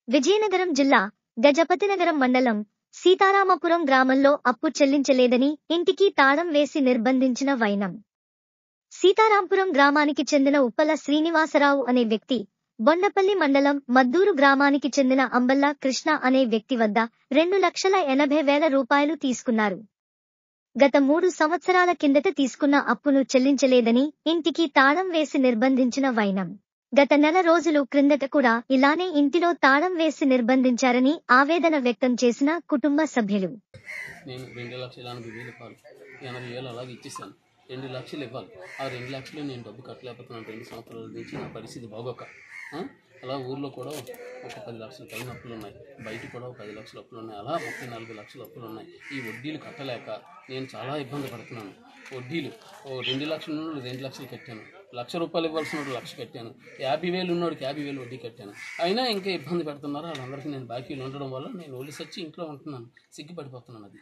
విజయనగరం జిల్లా గజపతినగరం మండలం సీతారామపురం గ్రామంలో అప్పు చెల్లించలేదని ఇంటికి తాళం వేసి నిర్బంధించిన వైనం సీతారాంపురం గ్రామానికి చెందిన ఉప్పల శ్రీనివాసరావు అనే వ్యక్తి బొండపల్లి మండలం మద్దూరు గ్రామానికి చెందిన అంబల్లా కృష్ణ అనే వ్యక్తి వద్ద రెండు లక్షల ఎనభై వేల రూపాయలు తీసుకున్నారు గత మూడు సంవత్సరాల కిందట తీసుకున్న అప్పును చెల్లించలేదని ఇంటికి తాళం వేసి నిర్బంధించిన వైనం గత నెల రోజులు క్రిందట కూడా ఇలానే ఇంటిలో తాళం వేసి నిర్బంధించారని ఆవేదన వ్యక్తం చేసిన కుటుంబ సభ్యులు నేను రెండు లక్షల ఎనభై వేలు ఇవ్వాలి ఎనభై వేలు అలాగే ఇచ్చేసాను రెండు లక్షలు ఇవ్వాలి ఆ రెండు లక్షలు నేను డబ్బు కట్టలేకపోతున్నాను రెండు సంవత్సరాల నుంచి నా పరిస్థితి బాగోక ఆ? అలా ఊర్లో కూడా ఒక పది లక్షల పైన అప్పులు ఉన్నాయి బయట కూడా ఒక పది లక్షల అప్పులు ఉన్నాయి అలా ముప్పై నలభై లక్షల అప్పులు ఉన్నాయి ఈ వడ్డీలు కట్టలేక నేను చాలా ఇబ్బంది పడుతున్నాను వడ్డీలు ఓ రెండు లక్షల నుండి రెండు లక్షలు కట్టాను లక్ష రూపాయలు ఇవ్వాల్సిన వాడు లక్ష కట్టాను యాభై వేలు ఉన్నోడికి యాభై వేలు వడ్డీ కట్టాను అయినా ఇంకా ఇబ్బంది పెడుతున్నారు వాళ్ళందరికీ నేను బాకీలు ఉండడం వల్ల నేను ఒలిసి వచ్చి ఇంట్లో ఉంటున్నాను సిగ్గుపడిపోతున్నాను అది